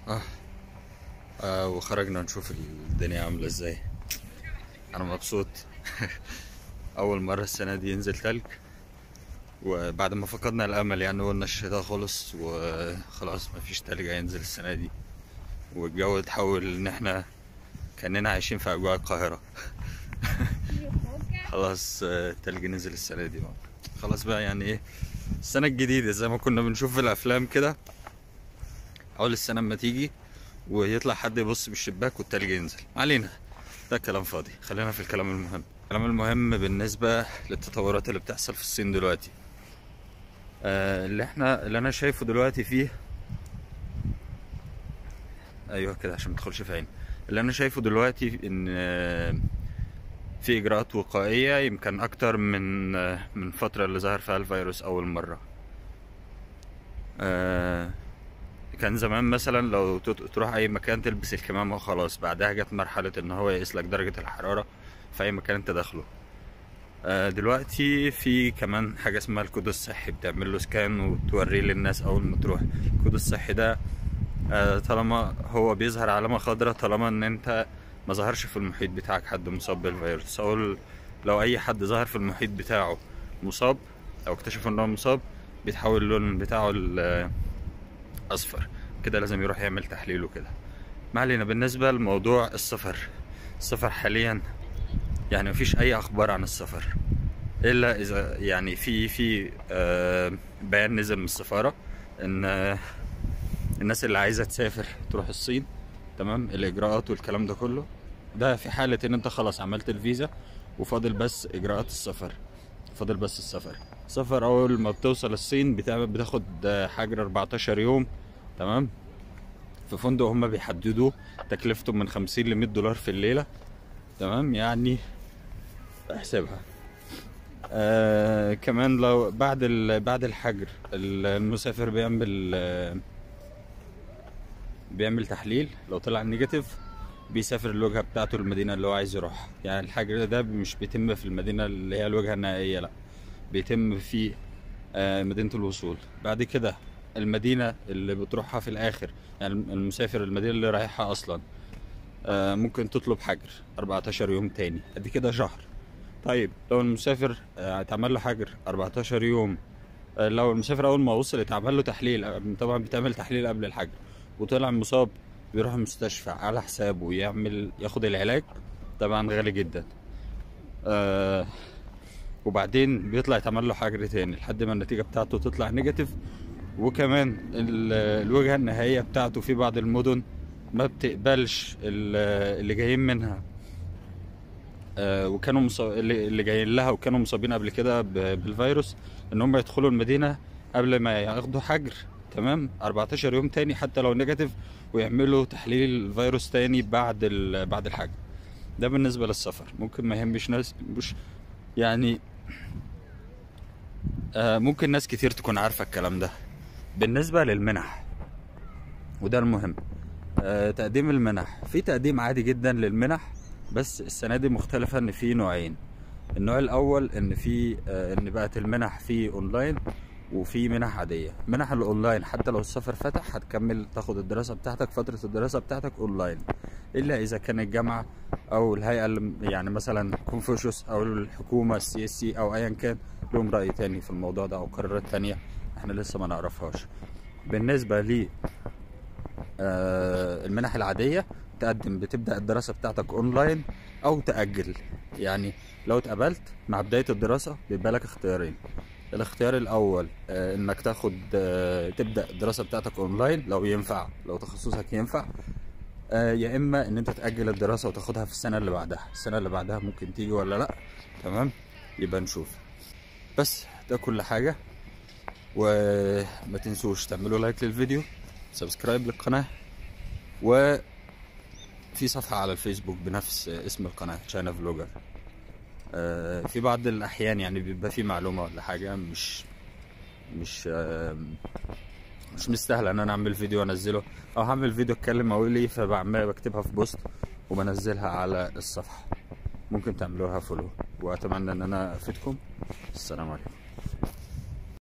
آه. آه وخرجنا نشوف الدنيا عاملة ازاي انا مبسوط اول مرة السنة دي ينزل تلج وبعد ما فقدنا الامل يعني قلنا الشتاء خلص وخلاص مفيش تلج هينزل السنة دي والجو اتحول ان احنا كأننا عايشين في اجواء القاهرة خلاص آه، التلج نزل السنة دي بقى خلاص بقى يعني ايه السنة الجديدة زي ما كنا بنشوف في الافلام كده اول السنة اما تيجي ويطلع حد يبص بالشباك والتلج ينزل ما علينا ده كلام فاضي خلينا في الكلام المهم الكلام المهم بالنسبة للتطورات اللي بتحصل في الصين دلوقتي آه اللي احنا اللي انا شايفه دلوقتي فيه ايوه كده عشان ما تدخلش في عيني اللي انا شايفه دلوقتي ان آه، في اجراءات وقائية يمكن اكتر من آه، من فترة اللي ظهر فيها الفيروس اول مرة آه، كان زمان مثلا لو تت- تروح اي مكان تلبس الكمامة وخلاص بعدها جت مرحلة ان هو يقيس لك درجة الحرارة في اي مكان انت داخله آه، دلوقتي في كمان حاجة اسمها الكود الصحي بتعمل له سكان وتوريه للناس اول ما تروح الكود الصحي ده آه، طالما هو بيظهر علامة خضراء طالما ان انت ما ظهرش في المحيط بتاعك حد مصاب بالفيروس او ال- لو اي حد ظهر في المحيط بتاعه مصاب او اكتشف ان هو مصاب بيتحول اللون بتاعه ال- اصفر كده لازم يروح يعمل تحليل وكده ما علينا بالنسبة لموضوع السفر السفر حاليا يعني مفيش اي اخبار عن السفر الا اذا يعني في في آه، بيان نزل من السفارة ان آه، الناس اللي عايزة تسافر تروح الصين تمام الاجراءات والكلام ده كله ده في حالة ان انت خلاص عملت الفيزا وفاضل بس اجراءات السفر فاضل بس السفر السفر اول ما بتوصل الصين بتعمل بتاخد آه، حجر 14 يوم تمام في فندق هم بيحددوه تكلفته من 50 ل 100 دولار في الليلة تمام يعني احسبها آه كمان لو بعد ال... بعد الحجر المسافر بيعمل آه بيعمل تحليل لو طلع نيجاتيف بيسافر الوجهة بتاعته المدينة اللي هو عايز يروحها يعني الحجر ده مش بيتم في المدينة اللي هي الوجهة النهائية لا بيتم في آه، مدينة الوصول بعد كده المدينة اللي بتروحها في الآخر يعني المسافر المدينة اللي رايحها أصلا آه، ممكن تطلب حجر 14 يوم تاني ادي كده شهر طيب لو المسافر آه، اتعمل له حجر 14 يوم آه، لو المسافر اول ما وصل اتعمل له تحليل آه، طبعا بيتعمل تحليل قبل الحجر وطلع مصاب بيروح المستشفى على حسابه يعمل ياخد العلاج طبعا غالي جدا آه وبعدين بيطلع يتعمل له حجر تاني لحد ما النتيجة بتاعته تطلع نيجاتيف وكمان ال- الوجهة النهائية بتاعته في بعض المدن ما بتقبلش ال- اللي جايين منها آه، وكانوا مصاب... اللي اللي جايين لها وكانوا مصابين قبل كده ب- بالفيروس ان هم يدخلوا المدينة قبل ما ياخدوا حجر تمام 14 يوم تاني حتى لو نيجاتيف ويعملوا تحليل الفيروس تاني بعد ال... بعد الحجر ده بالنسبة للسفر ممكن ما يهمش ناس مش يعني آه ممكن ناس كتير تكون عارفة الكلام ده بالنسبة للمنح وده المهم آه تقديم المنح في تقديم عادي جدا للمنح بس السنة دي مختلفة ان في نوعين النوع الاول ان في آه ان بقت المنح في اونلاين وفي منح عادية منح الاونلاين حتى لو السفر فتح هتكمل تاخد الدراسة بتاعتك فترة الدراسة بتاعتك اونلاين الا اذا كان الجامعة او الهيئة اللي يعني مثلا كونفوشيوس او الحكومة السي اس سي او ايا كان لهم رأي تاني في الموضوع ده او قرارات تانية احنا لسه ما نعرفهاش بالنسبة لي آه، المنح العادية تقدم بتبدأ الدراسة بتاعتك اونلاين او تأجل يعني لو اتقبلت مع بداية الدراسة بيبقى لك اختيارين الاختيار الاول آه، انك تاخد آه، تبدأ الدراسة بتاعتك اونلاين لو ينفع لو تخصصك ينفع آه، يا اما ان انت تأجل الدراسة وتاخدها في السنة اللي بعدها السنة اللي بعدها ممكن تيجي ولا لا تمام يبقى نشوف بس ده كل حاجة وما تنسوش تعملوا لايك للفيديو سبسكرايب للقناة و في صفحة على الفيسبوك بنفس اسم القناة تشاينا فلوجر آه، في بعض الأحيان يعني بيبقى في معلومة ولا حاجة مش مش آه، مش مستاهلة إن أنا أعمل فيديو وأنزله أو هعمل فيديو أتكلم أقول إيه فبعمل بكتبها في بوست وبنزلها على الصفحة ممكن تعملوها فولو وأتمنى إن أنا أفيدكم السلام عليكم